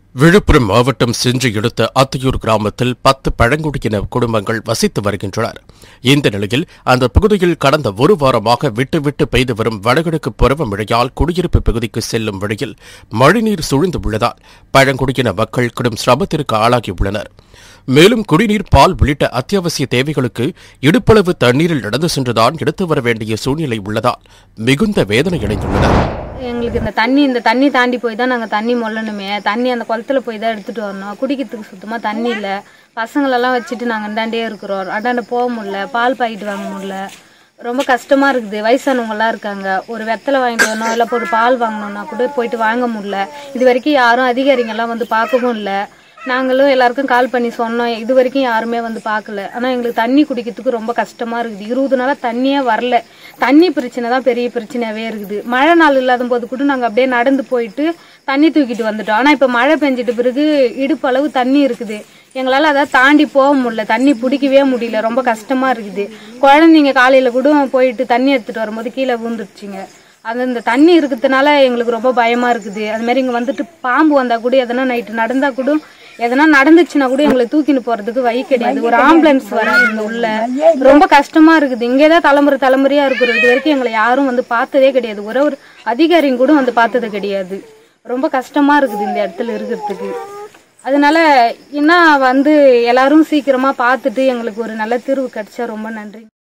விழுப்புரம் மாவட்டம் சென்று எடுத்த அத்தியூர் கிராமத்தில் பத்து பழங்குடியின குடும்பங்கள் வசித்து வருகின்றனர் இந்த நிலையில் அந்த பகுதியில் கடந்த ஒரு வாரமாக விட்டு விட்டு பெய்து வரும் வடகிழக்கு பருவமழையால் குடியிருப்பு பகுதிக்கு செல்லும் வழியில் மழைநீர் சூழ்ந்து உள்ளதால் பழங்குடியின மக்கள் கடும் சிரமத்திற்கு ஆளாகியுள்ளனர் மேலும் குடிநீர் பால் உள்ளிட்ட அத்தியாவசிய தேவைகளுக்கு இடுப்பளவு தண்ணீரில் நடந்து சென்றுதான் எடுத்து வர வேண்டிய சூழ்நிலை உள்ளதால் மிகுந்த வேதனை அடைந்துள்ளனர் எங்களுக்கு இந்த தண்ணி இந்த தண்ணி தாண்டி போய் தான் நாங்கள் தண்ணி மொல்லணுமே தண்ணி அந்த குளத்துல போய் தான் எடுத்துகிட்டு வரணும் குடிக்கிறதுக்கு சுத்தமாக தண்ணி இல்லை பசங்களெல்லாம் வச்சுட்டு நாங்கள் அண்டாண்டே இருக்கிறோம் அண்டாண்ட போக முடியல பால் பாக்கெட் வாங்க முடியல ரொம்ப கஷ்டமாக இருக்குது வயசானவங்களாம் இருக்காங்க ஒரு வெத்தலை வாங்கிட்டு வரணும் இல்லை ஒரு பால் வாங்கணும்னா கூட போயிட்டு வாங்க முடியல இது வரைக்கும் யாரும் அதிகாரிங்கெல்லாம் வந்து பார்க்கவும் இல்லை நாங்களும் எல்லாருக்கும் கால் பண்ணி சொன்னோம் இது வரைக்கும் யாருமே வந்து பார்க்கல ஆனால் எங்களுக்கு தண்ணி குடிக்கிறதுக்கு ரொம்ப கஷ்டமாக இருக்குது இருபது நாளாக தண்ணியே வரல தண்ணி பிரச்சனை தான் பெரிய பிரச்சனையாகவே இருக்குது மழை நாள் இல்லாத போது கூட நாங்கள் அப்படியே நடந்து போயிட்டு தண்ணி தூக்கிட்டு வந்துட்டோம் ஆனால் இப்போ மழை பெஞ்சிட்ட பிறகு இடுப்பு அளவு தண்ணி இருக்குது எங்களால் அதை தாண்டி போக முடியல தண்ணி பிடிக்கவே முடியல ரொம்ப கஷ்டமாக இருக்குது குழந்தைங்க காலையில் கூட போயிட்டு தண்ணி எடுத்துகிட்டு வரும்போது கீழே விழுந்துருச்சுங்க அது இந்த தண்ணி இருக்கிறதுனால எங்களுக்கு ரொம்ப பயமாக இருக்குது அது மாதிரி இங்கே வந்துட்டு பாம்பு வந்தால் கூட எதனா நைட்டு நடந்தால் கூட எதனா நடந்துச்சுன்னா கூட எங்களை தூக்கின்னு போறதுக்கு வழி கிடையாது ஒரு ஆம்புலன்ஸ் வராது இங்க உள்ள ரொம்ப கஷ்டமா இருக்குது இங்கேதான் தலைமுறை தலைமுறையா இருக்கிறோம் இது வரைக்கும் எங்களை யாரும் வந்து பார்த்ததே கிடையாது ஒரே ஒரு அதிகாரியும் கூட வந்து பார்த்தது கிடையாது ரொம்ப கஷ்டமா இருக்குது இந்த இடத்துல இருக்கிறதுக்கு அதனால என்ன வந்து எல்லாரும் சீக்கிரமா பார்த்துட்டு எங்களுக்கு ஒரு நல்ல தீர்வு கிடைச்சா ரொம்ப நன்றி